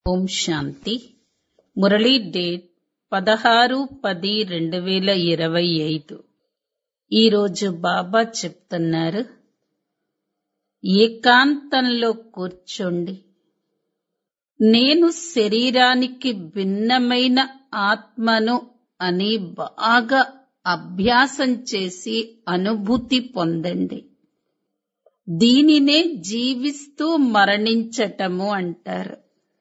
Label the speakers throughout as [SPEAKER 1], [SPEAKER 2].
[SPEAKER 1] ఓం శాంతి Murali date పదహారు పది రెండు వేల ఇరవై ఐదు ఈరోజు బాబా చెప్తున్నారు ఏకాంతంలో కూర్చోండి నేను శరీరానికి భిన్నమైన ఆత్మను అని బాగా అభ్యాసం చేసి అనుభూతి పొందండి దీనినే జీవిస్తూ మరణించటము అంటారు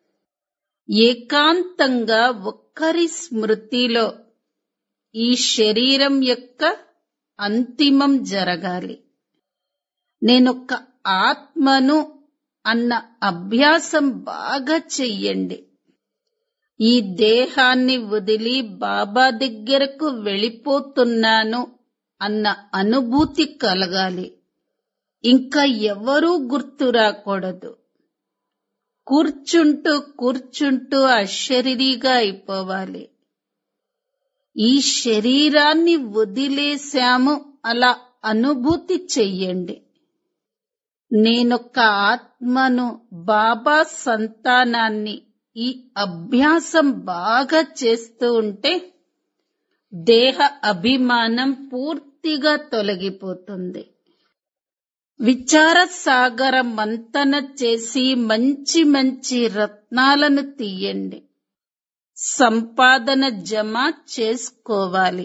[SPEAKER 1] ఏకాంతంగా ఒక్కరి స్మృతిలో ఈ శరీరం యొక్క అంతిమం జరగాలి నేనొక ఆత్మను అన్న అభ్యాసం బాగా చెయ్యండి ఈ దేహాన్ని వదిలి బాబా దగ్గరకు వెళ్ళిపోతున్నాను అన్న అనుభూతి కలగాలి ఇంకా ఎవరూ గుర్తు రాకూడదు కూర్చుంటూ కూర్చుంటూ అశరీరిగా అయిపోవాలి ఈ శరీరాన్ని వదిలేశాము అలా అనుభూతి చెయ్యండి నేనొక ఆత్మను బాబా సంతానాన్ని ఈ అభ్యాసం బాగా చేస్తూ ఉంటే దేహ అభిమానం పూర్తిగా తొలగిపోతుంది విచార సాగర మంతన చేసి మంచి మంచి రత్నాలను తీయండి సంపాదన జమ చేసుకోవాలి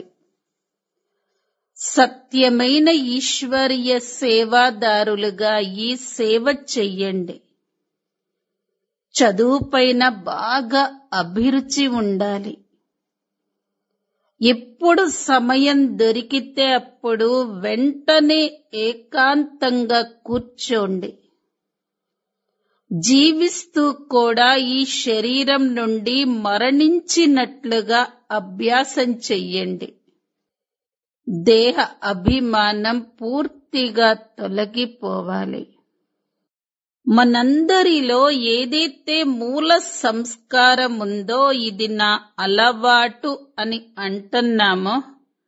[SPEAKER 1] సత్యమైన ఈశ్వరీయ సేవాదారులుగా ఈ సేవ చెయ్యండి చదువుపైన బాగా అభిరుచి ఉండాలి ఎప్పుడు సమయం దొరికితే అప్పుడు వెంటనే ఏకాంతంగా కూర్చోండి జీవిస్తూ కూడా ఈ శరీరం నుండి మరణించినట్లుగా అభ్యాసం చెయ్యండి దేహ అభిమానం పూర్తిగా తొలగిపోవాలి మనందరిలో ఏదైతే మూల సంస్కారం ఉందో ఇది నా అలవాటు అని అంటున్నామో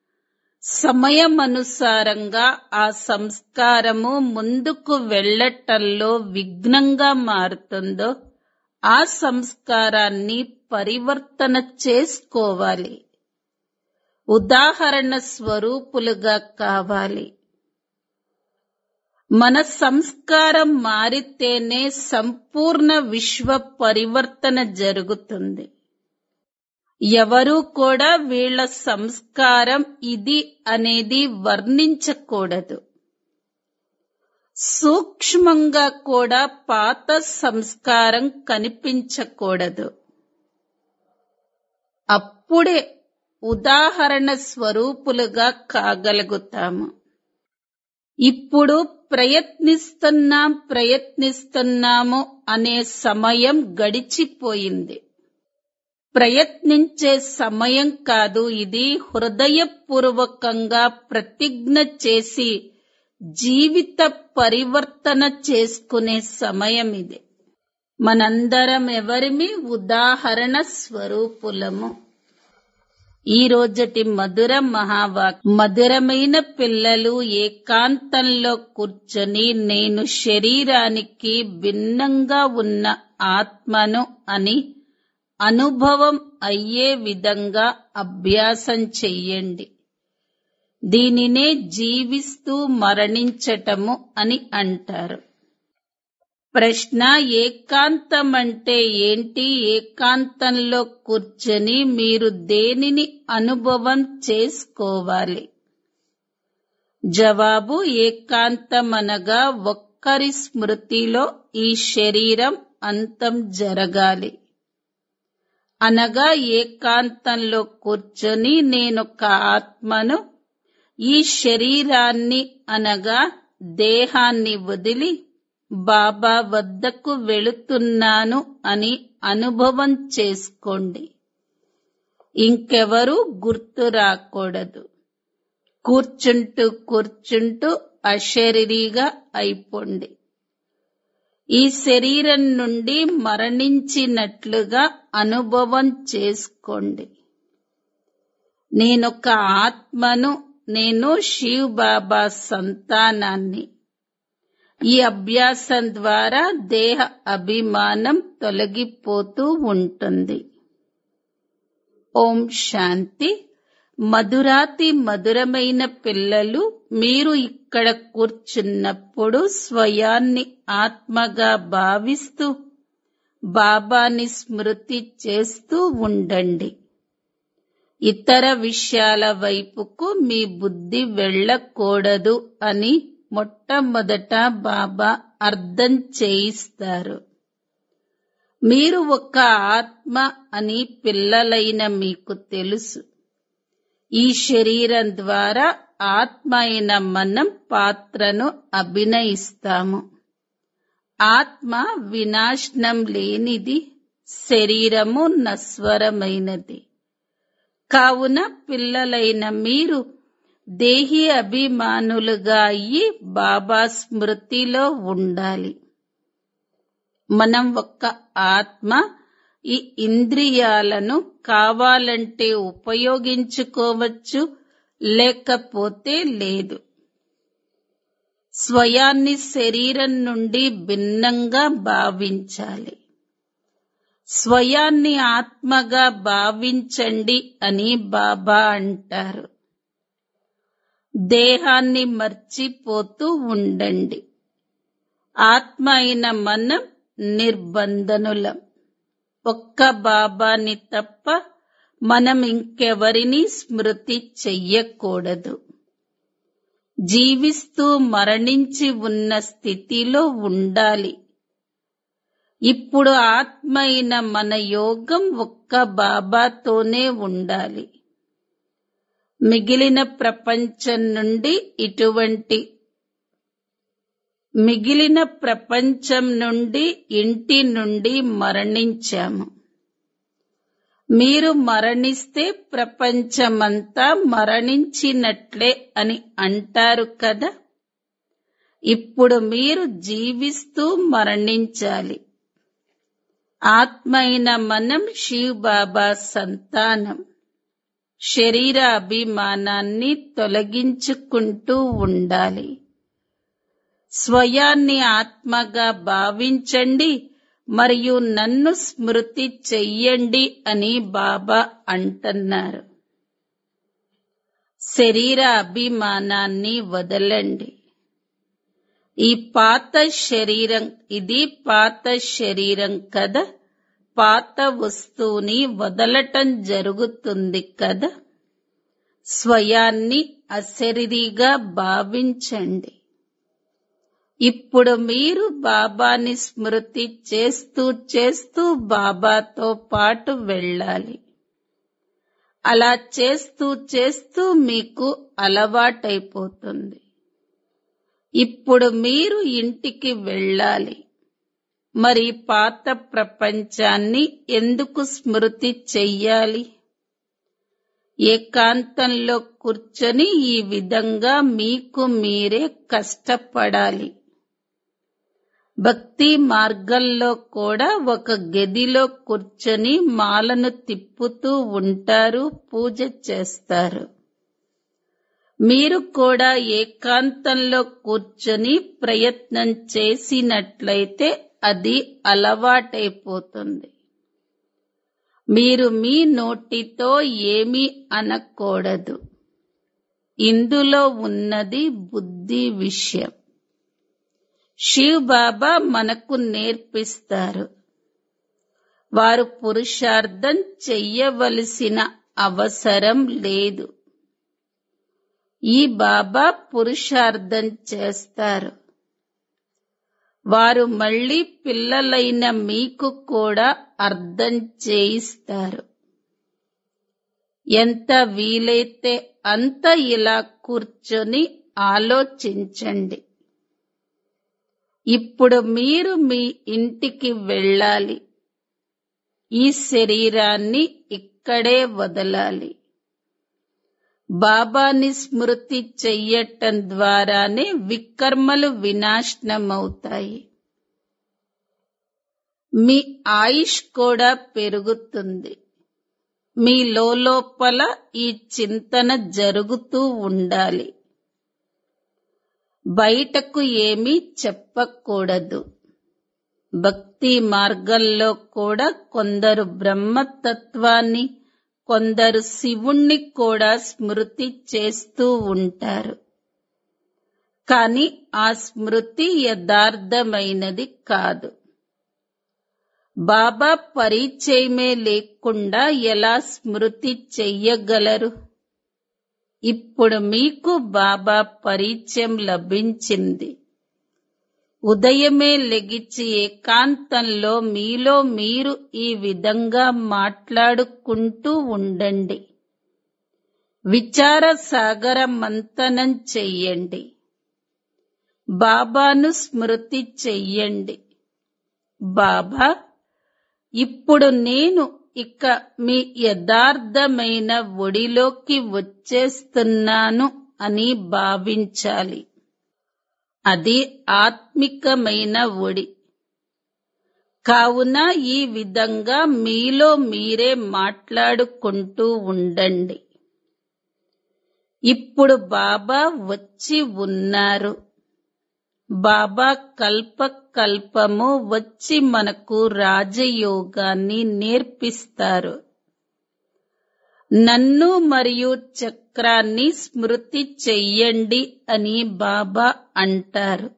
[SPEAKER 1] సమయమనుసారంగా ఆ సంస్కారము ముందుకు వెళ్ళటంలో విఘ్నంగా మారుతుందో ఆ సంస్కారాన్ని పరివర్తన చేసుకోవాలి ఉదాహరణ స్వరూపులుగా కావాలి మన సంస్కారం మారితేనే సంపూర్ణ విశ్వ పరివర్తన జరుగుతుంది ఎవరూ కూడా వీళ్ల సంస్కారం ఇది అనేది వర్ణించకూడదు సూక్ష్మంగా కూడా పాత సంస్కారం కనిపించకూడదు అప్పుడే ఉదాహరణ స్వరూపులుగా కాగలుగుతాము ఇప్పుడు ప్రయత్నిస్తున్నాం ప్రయత్నిస్తున్నాము అనే సమయం గడిచిపోయింది ప్రయత్నించే సమయం కాదు ఇది హృదయపూర్వకంగా ప్రతిజ్ఞ చేసి జీవిత పరివర్తన చేసుకునే సమయం ఇది మనందరం ఎవరిమి ఉదాహరణ స్వరూపులము ఈ రోజటి మధుర మహావాక్ మధురమైన పిల్లలు ఏకాంతంలో కూర్చొని నేను శరీరానికి భిన్నంగా ఉన్న ఆత్మను అని అనుభవం అయ్యే విధంగా అభ్యాసం చెయ్యండి దీనినే జీవిస్తూ మరణించటము అని అంటారు ప్రశ్న ఏకాంతం అంటే ఏంటి ఏకాంతంలో కూర్చొని మీరు దేనిని అనుభవం చేసుకోవాలి జవాబు ఏకాంతం అనగా ఒక్కరి స్మృతిలో ఈ శరీరం అంతం జరగాలి అనగా ఏకాంతంలో కూర్చొని నేనొక ఆత్మను ఈ శరీరాన్ని అనగా దేహాన్ని వదిలి బాబా వద్దకు వెళుతున్నాను అని అనుభవం చేసుకోండి ఇంకెవరూ గుర్తు రాకూడదు కూర్చుంటూ కూర్చుంటూ అశరీరిగా అయిపోండి ఈ శరీరం నుండి మరణించినట్లుగా అనుభవం చేసుకోండి నేనొక ఆత్మను నేను శివ్ బాబా సంతానాన్ని ఈ అభ్యాసం ద్వారా దేహ అభిమానం తొలగిపోతూ ఉంటుంది ఓం శాంతి మధురాతి మధురమైన పిల్లలు మీరు ఇక్కడ కూర్చున్నప్పుడు స్వయాన్ని ఆత్మగా భావిస్తూ బాబాని స్మృతి చేస్తూ ఉండండి ఇతర విషయాల వైపుకు మీ బుద్ధి వెళ్ళకూడదు అని మొట్టమొదట బాబా అర్థం చేయిస్తారు మీరు ఒక ఆత్మ అని పిల్లలైన మీకు తెలుసు ఈ శరీరం ద్వారా ఆత్మ అయిన మనం పాత్రను అభినయిస్తాము ఆత్మ వినాశనం లేనిది శరీరము నస్వరమైనది కావున పిల్లలైన మీరు దేహి అభిమానులుగా అయ్యి బాబా స్మృతిలో ఉండాలి మనం ఒక్క ఆత్మ ఈ ఇంద్రియాలను కావాలంటే ఉపయోగించుకోవచ్చు లేకపోతే లేదు స్వయాన్ని శరీరం నుండి భిన్నంగా భావించాలి స్వయాన్ని ఆత్మగా భావించండి అని బాబా అంటారు దేహాన్ని మర్చిపోతూ ఉండండి ఆత్మ అయిన మనం నిర్బంధనులం ఒక్క బాబాని తప్ప మనం ఇంకెవరిని స్మృతి చెయ్యకూడదు జీవిస్తూ మరణించి ఉన్న స్థితిలో ఉండాలి ఇప్పుడు ఆత్మ అయిన మన యోగం ఒక్క బాబాతోనే ఉండాలి మిగిలిన ప్రపంచం నుండి ఇటువంటి మిగిలిన ప్రపంచం నుండి ఇంటి నుండి మరణించాము మీరు మరణిస్తే ప్రపంచమంతా మరణించినట్లే అని అంటారు కదా ఇప్పుడు మీరు జీవిస్తూ మరణించాలి ఆత్మ అయిన మనం శివ్ బాబా సంతానం శరీర అభిమానాన్ని తొలగించుకుంటూ ఉండాలి స్వయాన్ని ఆత్మగా భావించండి మరియు నన్ను స్మృతి చెయ్యండి అని బాబా అంటున్నారు శరీర అభిమానాన్ని వదలండి ఈ పాత శరీరం ఇది పాత శరీరం కదా పాత వస్తువుని వదలటం జరుగుతుంది కదా స్వయాన్ని అశరీరిగా భావించండి ఇప్పుడు మీరు బాబాని స్మృతి చేస్తూ చేస్తూ బాబాతో పాటు వెళ్ళాలి అలా చేస్తూ చేస్తూ మీకు అలవాటైపోతుంది ఇప్పుడు మీరు ఇంటికి వెళ్ళాలి మరి పాత ప్రపంచాన్ని ఎందుకు స్మృతి చెయ్యాలి ఏకాంతంలో కూర్చొని ఈ విధంగా మీకు మీరే కష్టపడాలి భక్తి మార్గంలో కూడా ఒక గదిలో కూర్చొని మాలను తిప్పుతూ ఉంటారు పూజ చేస్తారు మీరు కూడా ఏకాంతంలో కూర్చొని ప్రయత్నం చేసినట్లయితే అది అలవాటైపోతుంది మీరు మీ నోటితో ఏమీ అనకూడదు ఇందులో ఉన్నది బుద్ధి విషయం శివ్ బాబా మనకు నేర్పిస్తారు వారు పురుషార్థం చెయ్యవలసిన అవసరం లేదు ఈ బాబా పురుషార్థం చేస్తారు వారు మళ్ళీ పిల్లలైన మీకు కూడా అర్థం చేయిస్తారు ఎంత వీలైతే అంత ఇలా కూర్చొని ఆలోచించండి ఇప్పుడు మీరు మీ ఇంటికి వెళ్ళాలి ఈ శరీరాన్ని ఇక్కడే వదలాలి బాబాని స్మృతి చెయ్యటం ద్వారానే వికర్మలు వినాశనమవుతాయి మీ ఆయుష్ కూడా పెరుగుతుంది మీ లోపల ఈ చింతన జరుగుతూ ఉండాలి బయటకు ఏమీ చెప్పకూడదు భక్తి మార్గంలో కూడా కొందరు బ్రహ్మతత్వాన్ని కొందరు శివుణ్ణి కూడా స్మృతి చేస్తూ ఉంటారు కాని ఆ స్మృతి యథార్థమైనది కాదు బాబా పరిచయమే లేకుండా ఎలా స్మృతి చెయ్యగలరు ఇప్పుడు మీకు బాబా పరిచయం లభించింది ఉదయమే లెగిచి ఏకాంతంలో మీలో మీరు ఈ విధంగా మాట్లాడుకుంటూ ఉండండి విచార సాగర మంతనం చెయ్యండి బాబాను స్మృతి చెయ్యండి బాబా ఇప్పుడు నేను ఇక మీ యథార్థమైన ఒడిలోకి వచ్చేస్తున్నాను అని భావించాలి అది ఆత్మికమైన ఒడి కావున ఈ విధంగా మీలో మీరే మాట్లాడుకుంటూ ఉండండి ఇప్పుడు బాబా వచ్చి ఉన్నారు బాబా కల్ప కల్పము వచ్చి మనకు రాజయోగాన్ని నేర్పిస్తారు నన్ను మరియు చక్రాన్ని స్మృతి చెయ్యండి అని బాబా అంటారు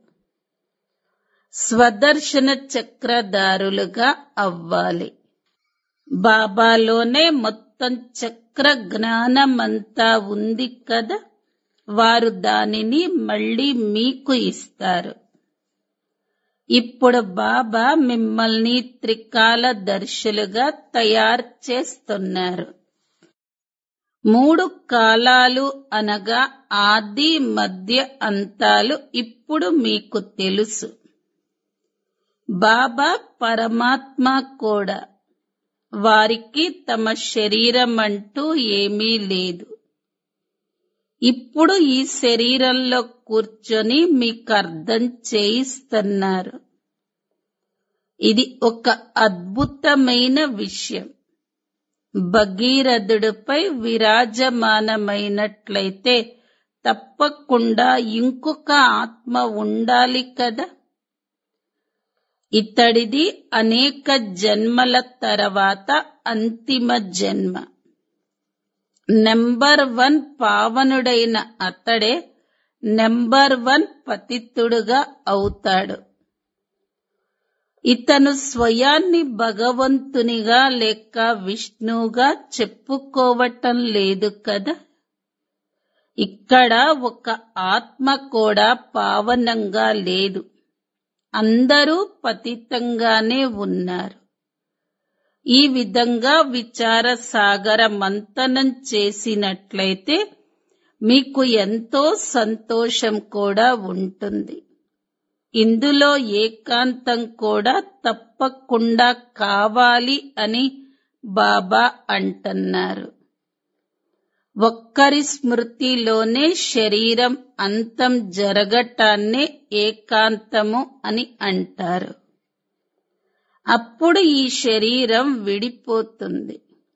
[SPEAKER 1] స్వదర్శన చక్రధారులుగా అవ్వాలి బాబాలోనే మొత్తం చక్ర జ్ఞానమంతా ఉంది కదా వారు దానిని మళ్ళీ మీకు ఇస్తారు ఇప్పుడు బాబా మిమ్మల్ని త్రికాల దర్శులుగా తయారు చేస్తున్నారు మూడు కాలాలు అనగా ఆది మధ్య అంతాలు ఇప్పుడు మీకు తెలుసు బాబా పరమాత్మ కూడా వారికి తమ శరీరం అంటూ ఏమీ లేదు ఇప్పుడు ఈ శరీరంలో కూర్చొని మీకు అర్థం చేయిస్తున్నారు ఇది ఒక అద్భుతమైన విషయం భగీరథుడిపై విరాజమానమైనట్లయితే తప్పకుండా ఇంకొక ఆత్మ ఉండాలి కదా ఇతడిది అనేక జన్మల తర్వాత అంతిమ జన్మ నెంబర్ వన్ పావనుడైన అతడే నెంబర్ వన్ పతితుడుగా అవుతాడు ఇతను స్వయాన్ని భగవంతునిగా లేక విష్ణువుగా చెప్పుకోవటం లేదు కదా ఇక్కడ ఒక ఆత్మ కూడా పావనంగా లేదు అందరూ పతితంగానే ఉన్నారు ఈ విధంగా విచార సాగర మంతనం చేసినట్లయితే మీకు ఎంతో సంతోషం కూడా ఉంటుంది ఇందులో ఏకాంతం కూడా తప్పకుండా కావాలి అని బాబా అంటున్నారు ఒక్కరి స్మృతిలోనే శరీరం అంతం జరగటాన్నే ఏకాంతము అని అంటారు అప్పుడు ఈ శరీరం విడిపోతుంది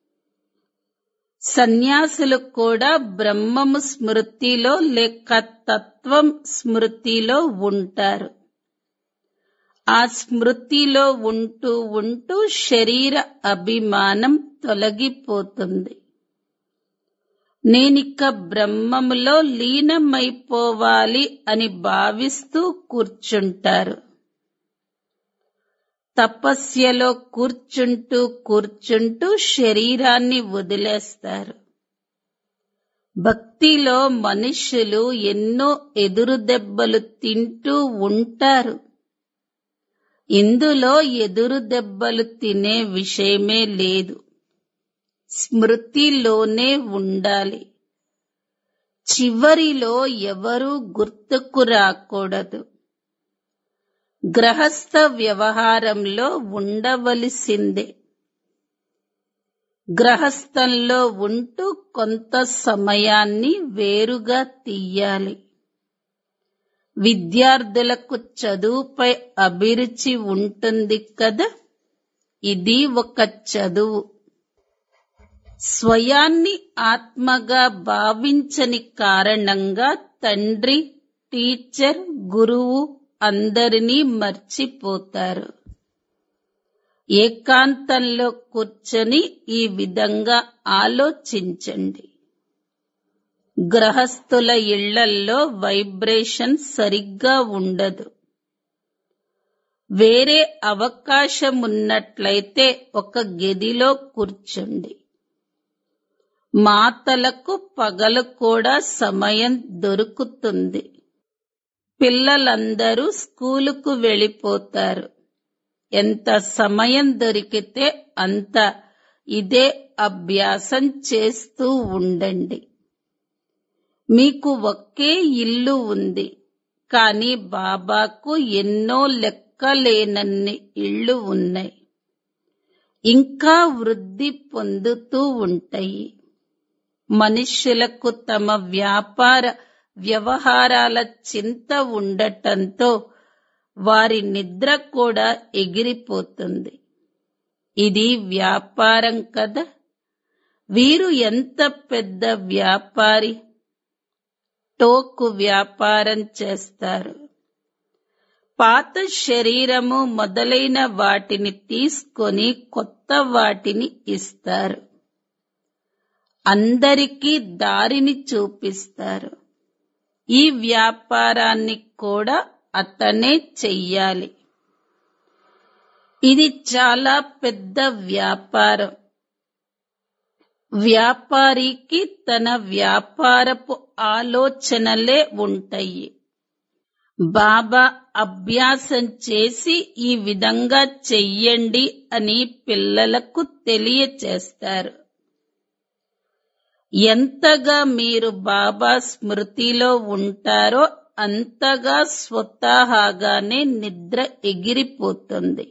[SPEAKER 1] సన్యాసులు కూడా బ్రహ్మము స్మృతిలో లేక తత్వం స్మృతిలో ఉంటారు ఆ స్మృతిలో ఉంటూ ఉంటూ శరీర అభిమానం తొలగిపోతుంది నేనిక బ్రహ్మములో లీనమైపోవాలి అని భావిస్తూ కూర్చుంటారు తపస్యలో కూర్చుంటూ కూర్చుంటూ శరీరాన్ని వదిలేస్తారు భక్తిలో మనుషులు ఎన్నో ఎదురు దెబ్బలు తింటూ ఉంటారు ఇందులో ఎదురు దెబ్బలు తినే విషయమే లేదు స్మృతిలోనే ఉండాలి చివరిలో ఎవరూ గుర్తుకు రాకూడదు గ్రహస్థ వ్యవహారంలో ఉండవలసిందే గ్రహస్థంలో ఉంటూ కొంత సమయాన్ని వేరుగా తీయాలి విద్యార్థులకు చదువుపై అభిరుచి ఉంటుంది కదా ఇది ఒక చదువు స్వయాన్ని ఆత్మగా భావించని కారణంగా తండ్రి టీచర్ గురువు అందరినీ మర్చిపోతారు ఏకాంతంలో కూర్చొని ఈ విధంగా ఆలోచించండి గ్రహస్థుల ఇళ్లల్లో వైబ్రేషన్ సరిగ్గా ఉండదు వేరే అవకాశం ఉన్నట్లయితే ఒక గదిలో కూర్చోండి మాతలకు పగలు కూడా సమయం దొరుకుతుంది పిల్లలందరూ స్కూలుకు వెళ్ళిపోతారు ఎంత సమయం దొరికితే అంత ఇదే అభ్యాసం చేస్తూ ఉండండి మీకు ఒకే ఇల్లు ఉంది కానీ బాబాకు ఎన్నో లెక్కలేనన్ని ఇళ్ళు ఉన్నాయి ఇంకా వృద్ధి పొందుతూ ఉంటాయి మనుష్యులకు తమ వ్యాపార వ్యవహారాల చింత ఉండటంతో వారి నిద్ర కూడా ఎగిరిపోతుంది ఇది వ్యాపారం కదా వీరు ఎంత పెద్ద వ్యాపారి టోకు వ్యాపారం చేస్తారు పాత శరీరము మొదలైన వాటిని తీసుకొని కొత్త వాటిని ఇస్తారు అందరికీ దారిని చూపిస్తారు ఈ వ్యాపారాన్ని కూడా అతనే చెయ్యాలి ఇది చాలా పెద్ద వ్యాపారం వ్యాపారికి తన వ్యాపారపు ఆలోచనలే ఉంటాయి బాబా అభ్యాసం చేసి ఈ విధంగా చెయ్యండి అని పిల్లలకు తెలియచేస్తారు ఎంతగా మీరు బాబా స్మృతిలో ఉంటారో అంతగా స్వతహాగానే నిద్ర ఎగిరిపోతుంది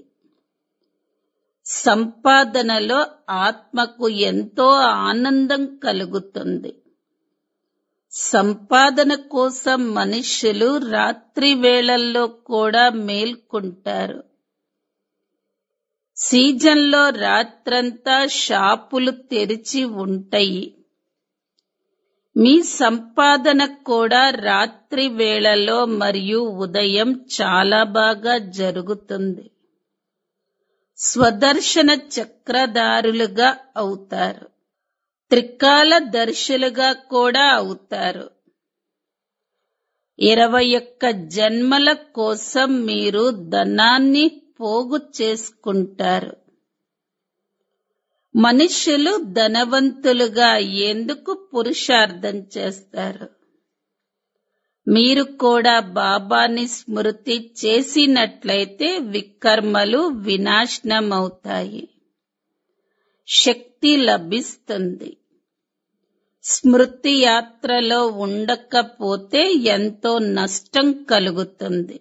[SPEAKER 1] సంపాదనలో ఆత్మకు ఎంతో ఆనందం కలుగుతుంది సంపాదన కోసం మనుష్యులు రాత్రి వేళల్లో కూడా మేల్కుంటారు సీజన్లో రాత్రంతా షాపులు తెరిచి ఉంటాయి మీ సంపాదన కూడా రాత్రి వేళలో మరియు ఉదయం చాలా బాగా జరుగుతుంది స్వదర్శన చక్రధారులుగా అవుతారు త్రికాల దర్శులుగా కూడా అవుతారు ఇరవై ఒక్క జన్మల కోసం మీరు ధనాన్ని పోగు చేసుకుంటారు మనుష్యులు ధనవంతులుగా అయ్యేందుకు పురుషార్థం చేస్తారు మీరు కూడా బాబాని స్మృతి చేసినట్లయితే వికర్మలు వినాశనమవుతాయి శక్తి లభిస్తుంది స్మృతి యాత్రలో ఉండకపోతే ఎంతో నష్టం కలుగుతుంది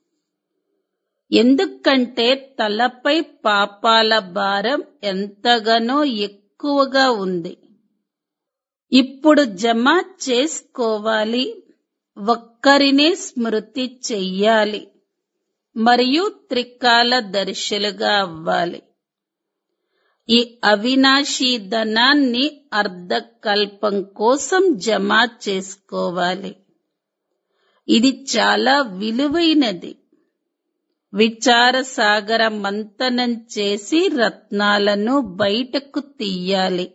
[SPEAKER 1] ఎందుకంటే తలపై పాపాల భారం ఎంతగానో ఎక్కువగా ఉంది ఇప్పుడు జమ చేసుకోవాలి ఒక్కరినే స్మృతి చెయ్యాలి మరియు త్రికాల దర్శులుగా అవ్వాలి ఈ అవినాశీ ధనాన్ని అర్ధకల్పం కోసం జమ చేసుకోవాలి ఇది చాలా విలువైనది విచార సాగర మంతనం చేసి రత్నాలను బయటకు తీయాలి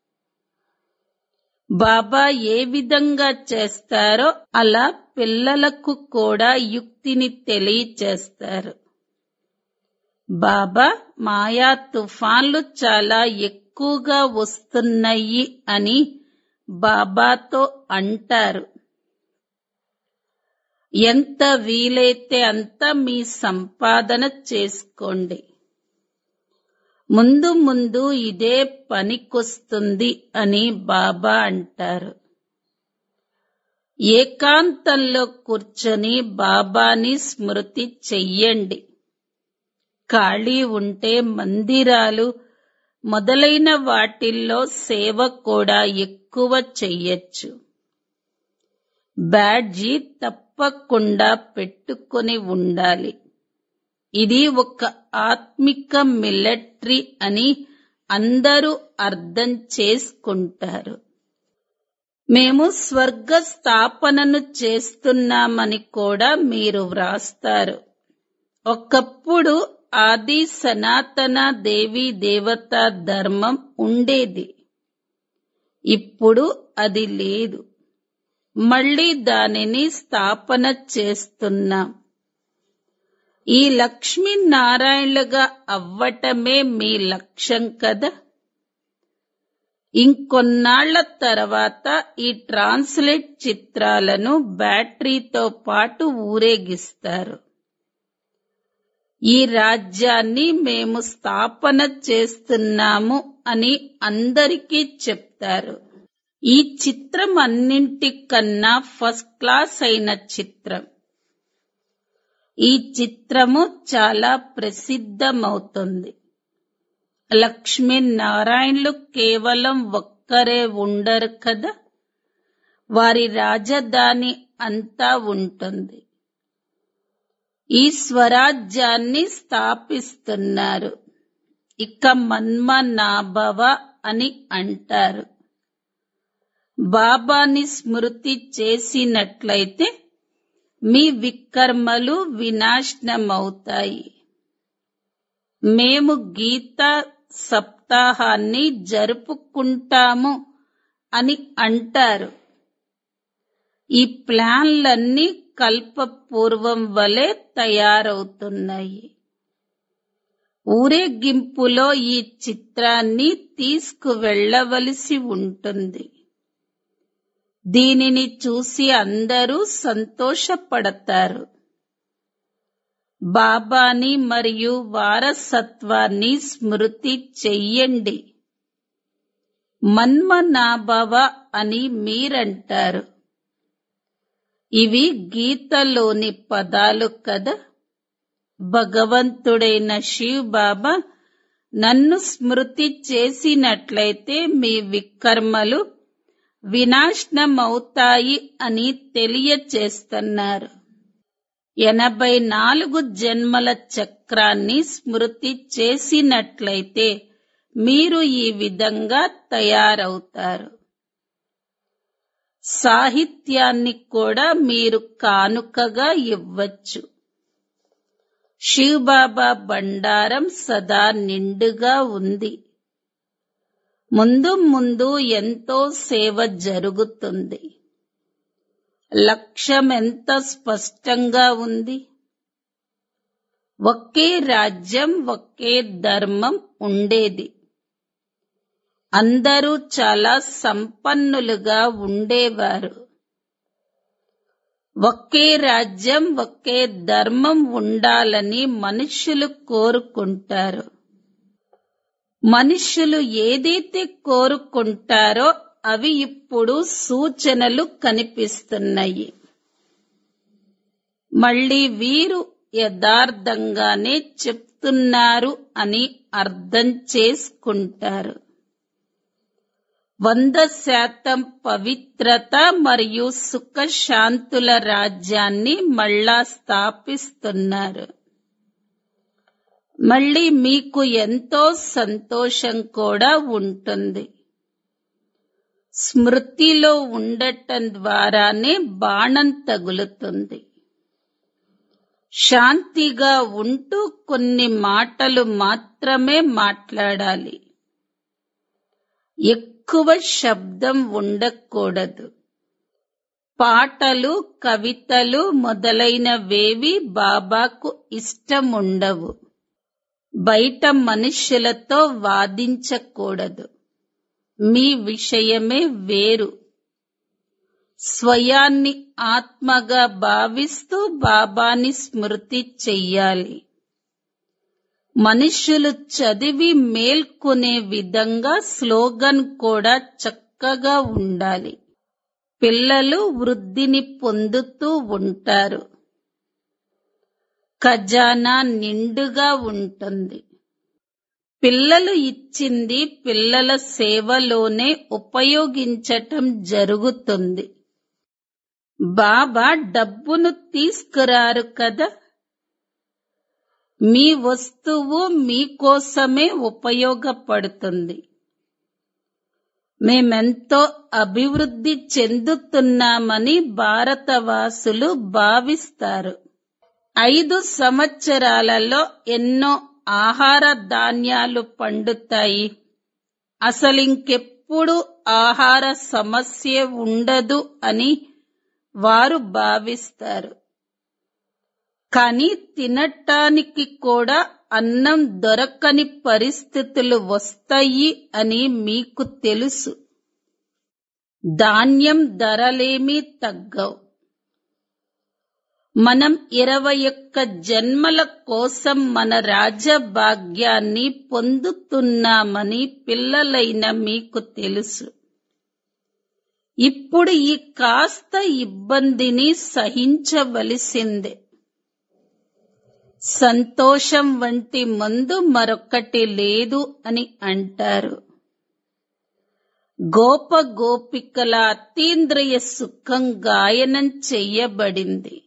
[SPEAKER 1] బాబా ఏ విధంగా చేస్తారో అలా పిల్లలకు కూడా యుక్తిని తెలియచేస్తారు బాబా మాయా తుఫాన్లు చాలా ఎక్కువగా వస్తున్నాయి అని బాబాతో అంటారు ఎంత వీలైతే అంత మీ సంపాదన చేసుకోండి ముందు ముందు ఇదే పనికొస్తుంది అని బాబా అంటారు ఏకాంతంలో కూర్చొని బాబాని స్మృతి చెయ్యండి ఖాళీ ఉంటే మందిరాలు మొదలైన వాటిల్లో సేవ కూడా ఎక్కువ చెయ్యొచ్చు బ్యాడ్జీ తప్పకుండా పెట్టుకొని ఉండాలి ఇది ఒక ఆత్మిక మిలిటరీ అని అందరూ అర్థం చేసుకుంటారు మేము స్వర్గ స్థాపనను చేస్తున్నామని కూడా మీరు వ్రాస్తారు ఒకప్పుడు ఆది సనాతన దేవి దేవత ధర్మం ఉండేది ఇప్పుడు అది లేదు మళ్ళీ దానిని స్థాపన చేస్తున్నాం ఈ లక్ష్మీనారాయణలుగా అవ్వటమే మీ లక్ష్యం కదా ఇంకొన్నాళ్ల తర్వాత ఈ ట్రాన్స్లేట్ చిత్రాలను బ్యాటరీతో పాటు ఊరేగిస్తారు ఈ రాజ్యాన్ని మేము స్థాపన చేస్తున్నాము అని అందరికీ చెప్తారు ఈ చిత్రం అన్నింటికన్నా ఫస్ట్ క్లాస్ అయిన చిత్రం ఈ చిత్రము చాలా ప్రసిద్ధమవుతుంది లక్ష్మీనారాయణులు కేవలం ఒక్కరే ఉండరు కదా వారి రాజధాని అంతా ఉంటుంది ఈ స్వరాజ్యాన్ని స్థాపిస్తున్నారు ఇక మన్మనాభవ అని అంటారు బాబాని స్మృతి చేసినట్లయితే మీ వికర్మలు వినాశనమవుతాయి మేము గీతా సప్తాహాన్ని జరుపుకుంటాము అని అంటారు ఈ ప్లాన్లన్నీ కల్పపూర్వం వలె తయారవుతున్నాయి ఊరేగింపులో ఈ చిత్రాన్ని తీసుకువెళ్ళవలసి ఉంటుంది దీనిని చూసి అందరూ సంతోషపడతారు బాబాని మరియు వారసత్వాన్ని స్మృతి చెయ్యండి మన్మనాభవ అని మీరంటారు ఇవి గీతలోని పదాలు కదా భగవంతుడైన శివ్ బాబా నన్ను స్మృతి చేసినట్లయితే మీ వికర్మలు వినాశనమవుతాయి అని తెలియచేస్తున్నారు ఎనభై నాలుగు జన్మల చక్రాన్ని స్మృతి చేసినట్లయితే మీరు ఈ విధంగా తయారవుతారు సాహిత్యాన్ని కూడా మీరు కానుకగా ఇవ్వచ్చు శివబాబా బండారం సదా నిండుగా ఉంది ముందు ముందు ఎంతో సేవ జరుగుతుంది లక్ష్యం ఎంత స్పష్టంగా ఉంది ఒకే రాజ్యం ఒకే ధర్మం ఉండేది అందరూ చాలా సంపన్నులుగా ఉండేవారు ఒకే రాజ్యం ఒకే ధర్మం ఉండాలని మనుషులు కోరుకుంటారు మనుషులు ఏదైతే కోరుకుంటారో అవి ఇప్పుడు సూచనలు కనిపిస్తున్నాయి మళ్ళీ వీరు యథార్థంగానే చెప్తున్నారు అని అర్థం చేసుకుంటారు వంద శాతం పవిత్రత మరియు సుఖశాంతుల రాజ్యాన్ని మళ్ళా స్థాపిస్తున్నారు మళ్ళీ మీకు ఎంతో సంతోషం కూడా ఉంటుంది స్మృతిలో ఉండటం ద్వారానే బాణం తగులుతుంది శాంతిగా ఉంటూ కొన్ని మాటలు మాత్రమే మాట్లాడాలి ఎక్కువ శబ్దం ఉండకూడదు పాటలు కవితలు మొదలైనవేవి బాబాకు ఇష్టం ఉండవు బయట మనుష్యులతో వాదించకూడదు మీ విషయమే వేరు స్వయాన్ని ఆత్మగా భావిస్తూ బాబాని స్మృతి చెయ్యాలి మనుషులు చదివి మేల్కొనే విధంగా స్లోగన్ కూడా చక్కగా ఉండాలి పిల్లలు వృద్ధిని పొందుతూ ఉంటారు ఖజానా నిండుగా ఉంటుంది పిల్లలు ఇచ్చింది పిల్లల సేవలోనే ఉపయోగించటం జరుగుతుంది బాబా డబ్బును తీసుకురారు కదా మీ వస్తువు మీకోసమే ఉపయోగపడుతుంది మేమెంతో అభివృద్ధి చెందుతున్నామని భారతవాసులు భావిస్తారు ఐదు సంవత్సరాలలో ఎన్నో ఆహార ధాన్యాలు పండుతాయి అసలింకెప్పుడు ఆహార సమస్య ఉండదు అని వారు భావిస్తారు కానీ తినటానికి కూడా అన్నం దొరకని పరిస్థితులు వస్తాయి అని మీకు తెలుసు ధాన్యం ధరలేమీ తగ్గవు మనం ఇరవై ఒక్క జన్మల కోసం మన రాజభాగ్యాన్ని పొందుతున్నామని పిల్లలైన మీకు తెలుసు ఇప్పుడు ఈ కాస్త ఇబ్బందిని సహించవలసిందే సంతోషం వంటి మందు మరొకటి లేదు అని అంటారు గోప గోపికల అతీంద్రియ సుఖం గాయనం చెయ్యబడింది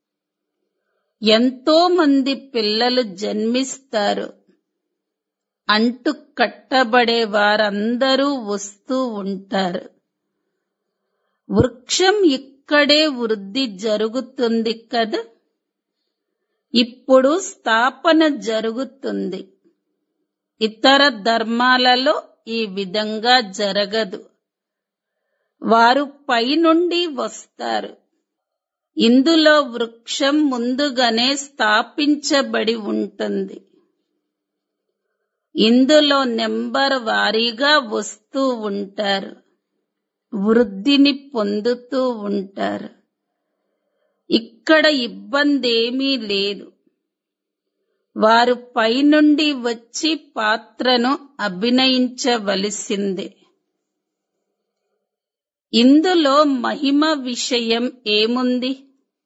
[SPEAKER 1] ఎంతో మంది పిల్లలు జన్మిస్తారు అంటు కట్టబడే వారందరూ వస్తూ ఉంటారు వృక్షం ఇక్కడే వృద్ధి జరుగుతుంది కదా ఇప్పుడు స్థాపన జరుగుతుంది ఇతర ధర్మాలలో ఈ విధంగా జరగదు వారు పైనుండి వస్తారు ఇందులో వృక్షం ముందుగానే స్థాపించబడి ఉంటుంది ఇందులో నెంబర్ వారీగా వస్తూ ఉంటారు వృద్ధిని పొందుతూ ఉంటారు ఇక్కడ ఇబ్బంది ఏమీ లేదు వారు పైనుండి వచ్చి పాత్రను అభినయించవలసిందే ఇందులో మహిమ విషయం ఏముంది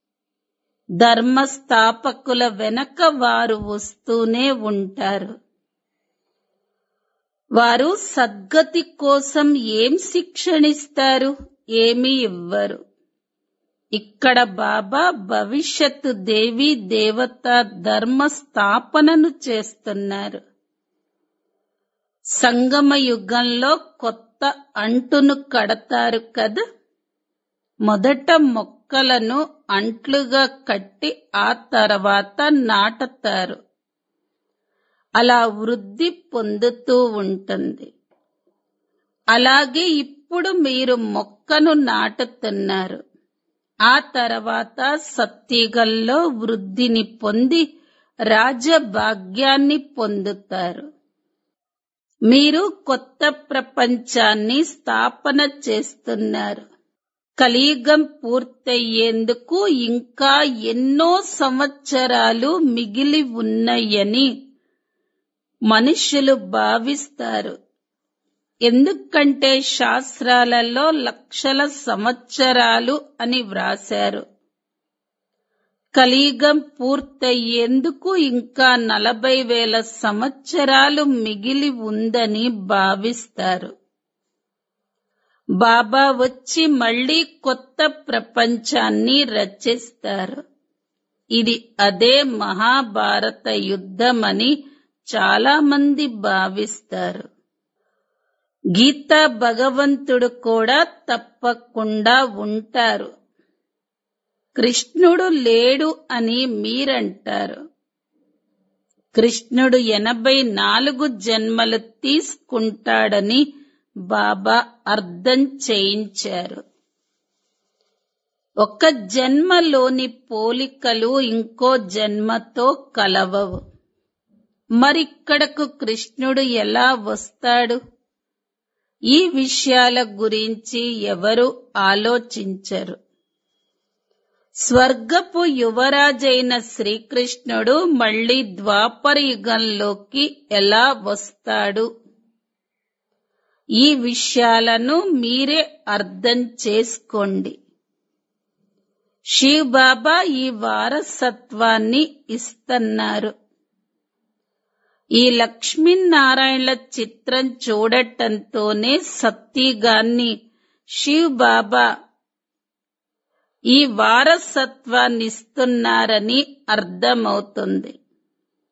[SPEAKER 1] ధర్మస్థాపకుల వెనక వారు వస్తూనే ఉంటారు వారు సద్గతి కోసం ఏం శిక్షణిస్తారు ఏమీ ఇవ్వరు ఇక్కడ బాబా భవిష్యత్తు దేవి దేవత ధర్మ స్థాపనను చేస్తున్నారు సంగమ యుగంలో కొత్త అంటును కడతారు కదా మొదట మొక్కలను అంట్లుగా కట్టి ఆ తర్వాత నాటుతారు అలా వృద్ధి పొందుతూ ఉంటుంది అలాగే ఇప్పుడు మీరు మొక్కను నాటుతున్నారు ఆ తర్వాత సత్తిగల్లో వృద్ధిని పొంది రాజభాగ్యాన్ని పొందుతారు మీరు కొత్త ప్రపంచాన్ని స్థాపన చేస్తున్నారు కలియుగం పూర్తయ్యేందుకు ఇంకా ఎన్నో సంవత్సరాలు మిగిలి ఉన్నాయని మనుషులు భావిస్తారు ఎందుకంటే శాస్త్రాలలో లక్షల సంవత్సరాలు అని వ్రాశారు కలియుగం పూర్తయ్యేందుకు ఇంకా నలభై వేల సంవత్సరాలు మిగిలి ఉందని భావిస్తారు బాబా వచ్చి మళ్ళీ కొత్త ప్రపంచాన్ని రచిస్తారు ఇది అదే మహాభారత యుద్ధమని చాలా మంది భావిస్తారు గీతా భగవంతుడు కూడా తప్పకుండా ఉంటారు కృష్ణుడు లేడు అని మీరంటారు కృష్ణుడు ఎనభై నాలుగు జన్మలు తీసుకుంటాడని బాబా అర్థం చేయించారు ఒక జన్మలోని పోలికలు ఇంకో జన్మతో కలవవు మరిక్కడకు కృష్ణుడు ఎలా వస్తాడు ఈ విషయాల గురించి ఎవరు ఆలోచించరు స్వర్గపు యువరాజైన శ్రీకృష్ణుడు మళ్ళీ ద్వాపర యుగంలోకి ఎలా వస్తాడు ఈ విషయాలను మీరే అర్థం చేసుకోండి శివ్ బాబా ఈ వారసత్వాన్ని ఇస్తున్నారు ఈ లక్ష్మీనారాయణల చిత్రం చూడటంతోనే సత్తిగాన్ని శివ్ బాబా ఈ వారసత్వాన్ని ఇస్తున్నారని అర్థమవుతుంది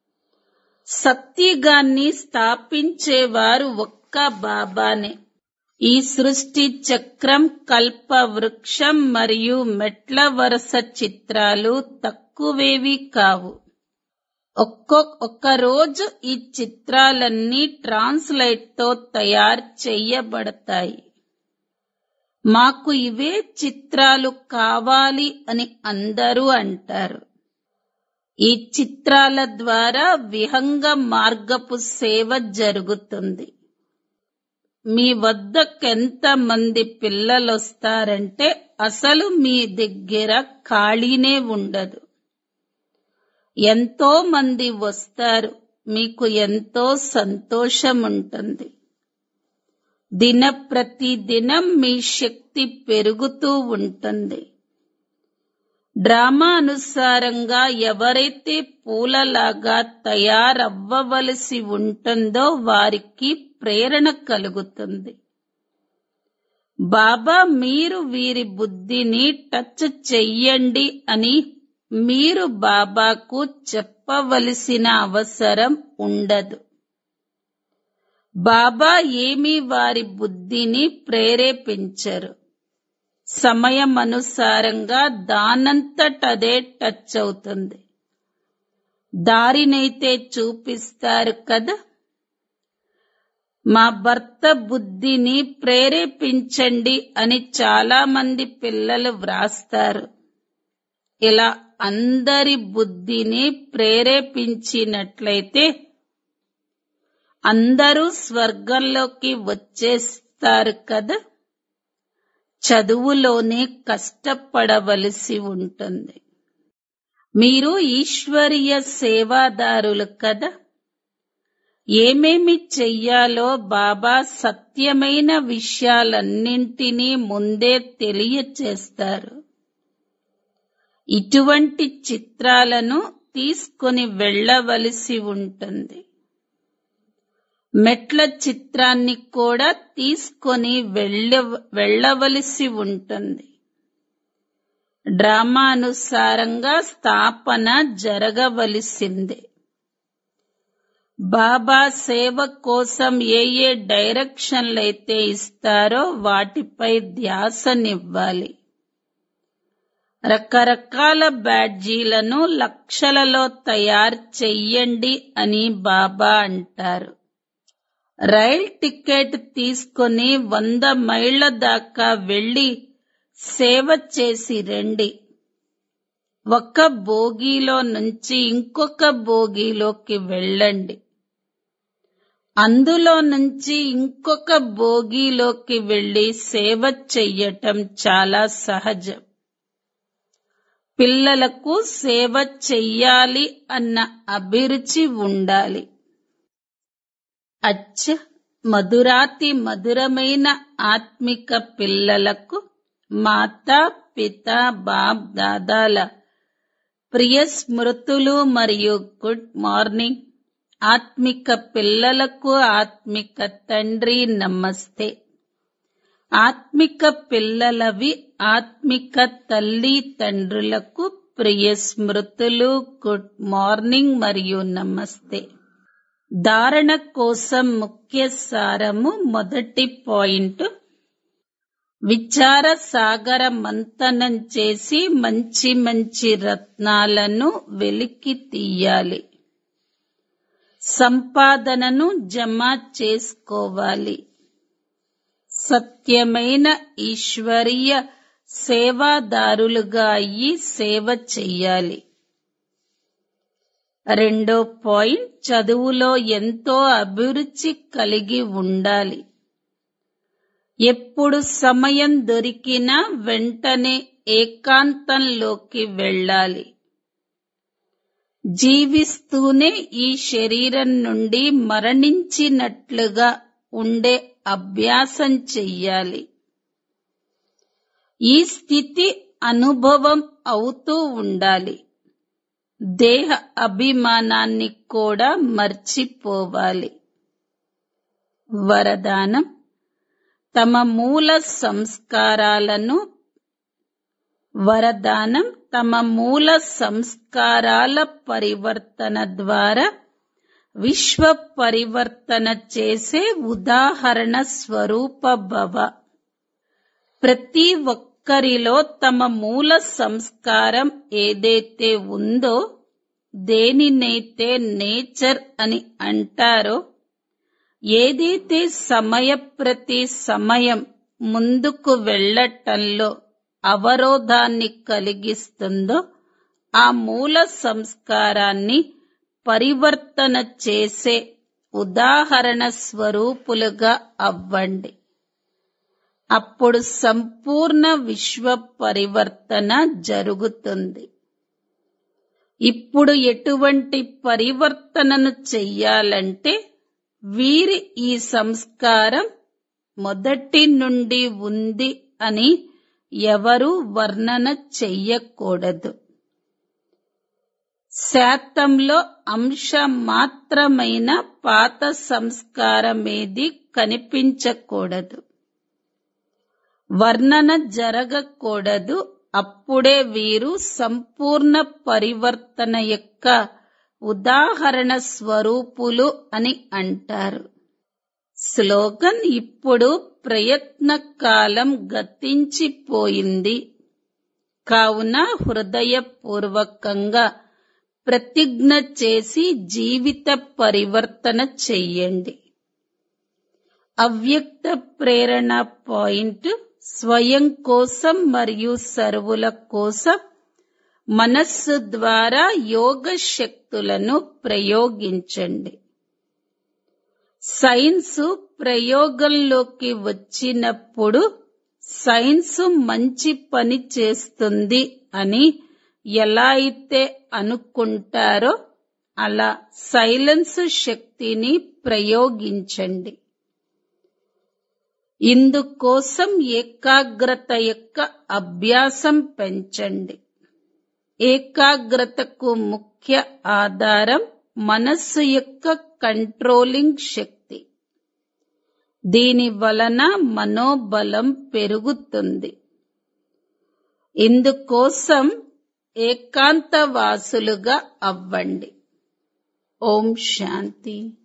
[SPEAKER 1] సత్తిగాన్ని స్థాపించేవారు ఒక్క బాబానే ఈ సృష్టి చక్రం కల్ప వృక్షం మరియు మెట్ల వరుస చిత్రాలు తక్కువేవి కావు ఒక్కొక్క రోజు ఈ చిత్రాలన్నీ ట్రాన్స్లైట్ తో తయారు చేయబడతాయి మాకు ఇవే చిత్రాలు కావాలి అని అందరూ అంటారు ఈ చిత్రాల ద్వారా విహంగ మార్గపు సేవ జరుగుతుంది మీ వద్దకెంత మంది పిల్లలొస్తారంటే అసలు మీ దగ్గర ఖాళీనే ఉండదు ఎంతో మంది వస్తారు మీకు ఎంతో సంతోషం ఉంటుంది దిన ప్రతి దినం మీ శక్తి పెరుగుతూ ఉంటుంది డ్రామా అనుసారంగా ఎవరైతే పూలలాగా తయారవ్వవలసి ఉంటుందో వారికి ప్రేరణ కలుగుతుంది బాబా మీరు వీరి బుద్ధిని టచ్ చెయ్యండి అని మీరు బాబాకు చెప్పవలసిన అవసరం ఉండదు బాబా ఏమీ వారి బుద్ధిని ప్రేరేపించరు సమయం అనుసారంగా దానంతటదే టచ్ అవుతుంది దారినైతే చూపిస్తారు కదా మా భర్త బుద్ధిని ప్రేరేపించండి అని చాలా మంది పిల్లలు వ్రాస్తారు ఇలా అందరి బుద్ధిని ప్రేరేపించినట్లయితే అందరూ స్వర్గంలోకి వచ్చేస్తారు కదా చదువులోనే కష్టపడవలసి ఉంటుంది మీరు ఈశ్వరీయ సేవాదారులు కదా ఏమేమి చెయ్యాలో బాబా సత్యమైన విషయాలన్నింటినీ ముందే తెలియచేస్తారు ఇటువంటి చిత్రాలను తీసుకొని వెళ్ళవలసి ఉంటుంది మెట్ల చిత్రాన్ని కూడా తీసుకొని వెళ్ళ వెళ్ళవలసి ఉంటుంది డ్రామానుసారంగా స్థాపన జరగవలసిందే బాబా సేవ కోసం ఏ ఏ డైరెక్షన్లైతే ఇస్తారో వాటిపై ధ్యాసనివ్వాలి రకరకాల బ్యాడ్జీలను లక్షలలో తయారు చెయ్యండి అని బాబా అంటారు రైల్ టికెట్ తీసుకొని వంద మైళ్ళ దాకా వెళ్లి సేవ చేసి రండి ఒక బోగీలో నుంచి ఇంకొక బోగీలోకి వెళ్ళండి అందులో నుంచి ఇంకొక బోగీలోకి వెళ్లి సేవ చెయ్యటం చాలా సహజం పిల్లలకు సేవ చెయ్యాలి అన్న అభిరుచి ఉండాలి అచ్చ మధురాతి మధురమైన ఆత్మిక పిల్లలకు మాతా పిత బాబ్ దాదాల ప్రియ స్మృతులు మరియు గుడ్ మార్నింగ్ ఆత్మిక పిల్లలకు ఆత్మిక తండ్రి నమస్తే ఆత్మిక పిల్లలవి ఆత్మిక తల్లి తండ్రులకు ప్రియ స్మృతులు గుడ్ మార్నింగ్ మరియు నమస్తే ధారణ కోసం ముఖ్య సారము మొదటి పాయింట్ విచార సాగర మంతనం చేసి మంచి మంచి రత్నాలను వెలికి తీయాలి సంపాదనను జమ చేసుకోవాలి సత్యమైన ఈశ్వరీయ సేవాదారులుగా అయ్యి సేవ చెయ్యాలి రెండో పాయింట్ చదువులో ఎంతో అభిరుచి కలిగి ఉండాలి ఎప్పుడు సమయం దొరికినా వెంటనే ఏకాంతంలోకి వెళ్ళాలి జీవిస్తూనే ఈ శరీరం నుండి మరణించినట్లుగా ఉండే అభ్యాసం చెయ్యాలి ఈ స్థితి అనుభవం అవుతూ ఉండాలి దేహ అభిమానాన్ని కూడా మర్చిపోవాలి వరదానం తమ మూల సంస్కారాలను వరదానం తమ మూల సంస్కారాల పరివర్తన ద్వారా విశ్వ పరివర్తన చేసే ఉదాహరణ స్వరూప భవ ప్రతి ఒక్కరిలో తమ మూల సంస్కారం ఏదైతే ఉందో దేనినైతే నేచర్ అని అంటారో ఏదైతే సమయ ప్రతి సమయం ముందుకు వెళ్ళటంలో అవరోధాన్ని కలిగిస్తుందో ఆ మూల సంస్కారాన్ని పరివర్తన చేసే ఉదాహరణ స్వరూపులుగా అవ్వండి అప్పుడు సంపూర్ణ విశ్వ పరివర్తన జరుగుతుంది ఇప్పుడు ఎటువంటి పరివర్తనను చెయ్యాలంటే వీరి ఈ సంస్కారం మొదటి నుండి ఉంది అని ఎవరు వర్ణన చెయ్యకూడదు శాతంలో అంశ మాత్రమైన పాత సంస్కారమేది కనిపించకూడదు వర్ణన జరగకూడదు అప్పుడే వీరు సంపూర్ణ పరివర్తన యొక్క ఉదాహరణ స్వరూపులు అని అంటారు స్లోగన్ ఇప్పుడు ప్రయత్న కాలం గతించిపోయింది కావున హృదయపూర్వకంగా ప్రతిజ్ఞ చేసి జీవిత పరివర్తన చెయ్యండి అవ్యక్త ప్రేరణ పాయింట్ స్వయం కోసం మరియు సర్వుల కోసం మనస్సు ద్వారా యోగ శక్తులను ప్రయోగించండి సైన్స్ ప్రయోగంలోకి వచ్చినప్పుడు సైన్స్ మంచి పని చేస్తుంది అని ఎలా అయితే అనుకుంటారో అలా సైలెన్స్ శక్తిని ప్రయోగించండి ఇందుకోసం ఏకాగ్రత యొక్క అభ్యాసం పెంచండి ఏకాగ్రతకు ముఖ్య ఆధారం మనస్సు యొక్క కంట్రోలింగ్ శక్తి దీని వలన మనోబలం పెరుగుతుంది ఇందుకోసం ఏకాంతవాసులుగా అవ్వండి ఓం శాంతి